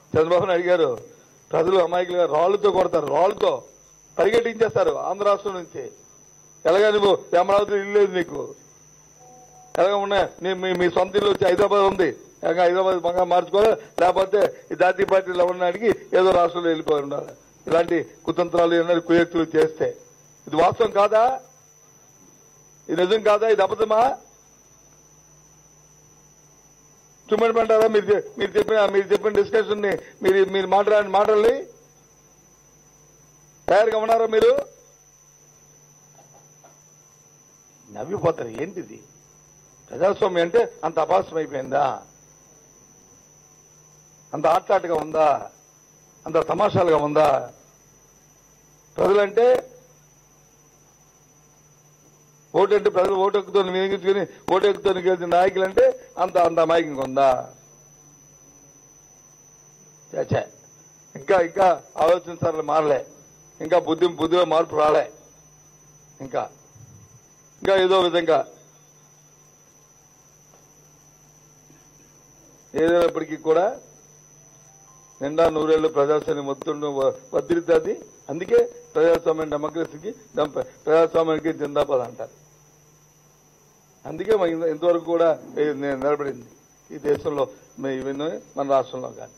చంద్రబాబు నాయుడు గారు ప్రజలు అమాయకులుగా రాళ్లతో కొడతారు రాళ్లతో పరిగెట్టించేస్తారు ఆంధ్ర రాష్ట్రం నుంచి ఎలాగా నువ్వు అమరావతి ఇల్లు లేదు నీకు ఎలాగ ఉన్నాయి నీ మీ మీ సొంత ఇల్లు వచ్చి హైదరాబాద్ ఉంది ఎలాగ హైదరాబాద్ బాగా మార్చుకోవాలి లేకపోతే ఈ జాతీయ పార్టీలు ఎవరినాడికి ఏదో రాష్ట్రంలో వెళ్ళిపోయి ఉండాలి ఇలాంటి కుతంత్రాలు ఏమైనా కుయక్తులు చేస్తే ఇది వాస్తవం కాదా ఇది నిజం కాదా ఇది అబద్ధమా చుమ్మడిమంటారా మీరు చె- మీరు చెప్పిన మీరు చెప్పిన డిస్కషన్ ని మీరు మీరు మాట్లాడిన మాటల్ని తయారుగా ఉన్నారా మీరు నవ్విపోతారు ఏంటిది ప్రజాస్వామ్యం అంటే అంత అపాసం అయిపోయిందా అంత ఆట్లాటగా ఉందా అంత తమాషాలుగా ఉందా ప్రజలంటే ఓటు అంటే ప్రజలు ఓటు ఎక్కుతో వినియోగించుకుని ఓటు ఎక్కుతో గెలిచిన నాయకులు అంటే అంత అంత అమాయకంగా ఉందా ఛే, ఛే. ఇంకా ఇంకా ఆలోచించాలి మారలే ఇంకా బుద్ధి బుద్ధిలో మార్పు రాలే ఇంకా ఇంకా ఏదో విధంగా ఏదైనప్పటికీ కూడా నిండా నూరేళ్లు ప్రజాస్వామ్యం మొత్తం వదిలితుంది అందుకే ప్రజాస్వామ్యం డెమోక్రసీకి డెమ- ప్రజాస్వామ్యానికి జిందాబాద్ అంటారు అందుకే మన ఇంత- ఇంతవరకు కూడా ఇది ని- నిలబడింది ఈ దేశంలో మే- ఈవెన్ మన రాష్ట్రంలో కానీ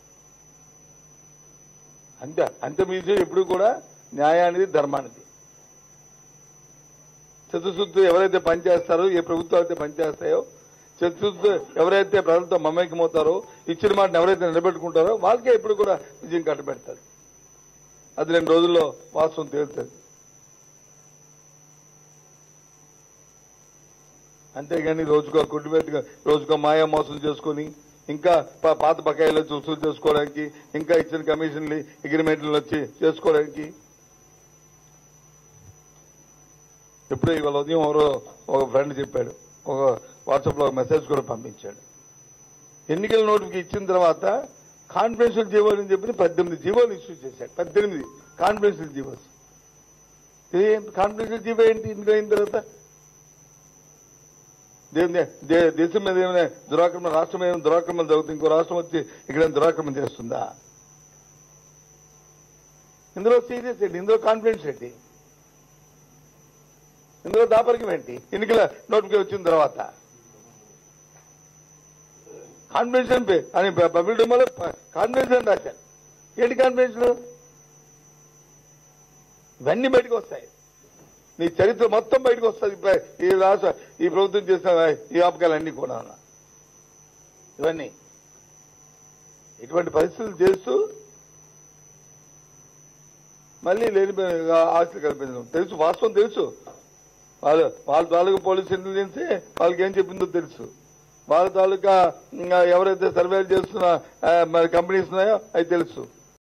అంతే అంతే మీది ఎప్పుడు కూడా న్యాయానిది ధర్మానిది చతుశుద్ధి ఎవరైతే పనిచేస్తారో ఏ ప్రభుత్వాలు అయితే పనిచేస్తాయో చతుశుద్ధి ఎవరైతే ప్రజలతో మమేకమవుతారో ఇచ్చిన మాటను ఎవరైతే నిలబెట్టుకుంటారో వాళ్ళకే ఇప్పుడు కూడా విజయం కట్టబెడతారు అది రెండు రోజుల్లో వాస్తవం తేలుతుంది అంతేగాని రోజుకో కుటుంబెట్టుగా రోజుకో మాయా మోసం చేసుకొని ఇంకా పా- పాత బకాయిలు వచ్చి వసూలు చేసుకోవడానికి ఇంకా ఇచ్చిన కమిషన్లు అగ్రిమెంట్లు వచ్చి చేసుకోవడానికి ఎప్పుడో ఇవాళ ఉదయం ఎవరో ఒక ఫ్రెండ్ చెప్పాడు ఒక వాట్సాప్ లో ఒక మెసేజ్ కూడా పంపించాడు ఎన్నికల నోటిఫికేషన్ ఇచ్చిన తర్వాత కాన్ఫిడెన్షియల్ జీవోలు అని చెప్పి పద్దెనిమిది జీవోలు ఇష్యూ చేశాడు పద్దెనిమిది కాన్ఫిడెన్షియల్ జీవోస్ కాన్ఫిడెన్షియల్ జీవో ఏంటి ఇందులో అయిన తర్వాత దే- దే- దేశం మీద ఏమైనా దురాక్రమణ రాష్ట్రం ఏమైనా దురాక్రమణ జరుగుతుంది ఇంకో రాష్ట్రం వచ్చి ఇక్కడ దురాక్రమణ చేస్తుందా ఇందులో సీరియస్ ఏంటి ఇందులో కాన్ఫిడెన్స్ ఏంటి ఇందులో దాపరికం ఏంటి ఎన్నికల నోటిఫికేషన్ వచ్చిన తర్వాత కాన్ఫిడెన్స్ అని పే- అని పబ్లిక్ డొమాలో కాన్ఫిడెన్స్ అని రాశారు ఏంటి కాన్ఫిడెన్స్ ఇవన్నీ బయటకు వస్తాయి నీ చరిత్ర మొత్తం బయటకు వస్తుంది ఇప్ప- ఈ రాష్ట్ర ఈ ప్రభుత్వం చేసిన ఈ ఆపకాలన్నీ కూడా ఇవన్నీ ఇటువంటి పరిస్థితులు చేస్తూ మళ్ళీ లేని ఆస్తులు కల్పించడం తెలుసు వాస్తవం తెలుసు వాళ్ళు వాళ్ళ తాలూకా పోలీస్ ఇంటెలిజెన్స్ వాళ్ళకి ఏం చెప్పిందో తెలుసు వాళ్ళ తాలూకా ఇంకా ఎవరైతే సర్వేలు చేస్తున్న ఆ, మరి కంపెనీస్ ఉన్నాయో అవి తెలుసు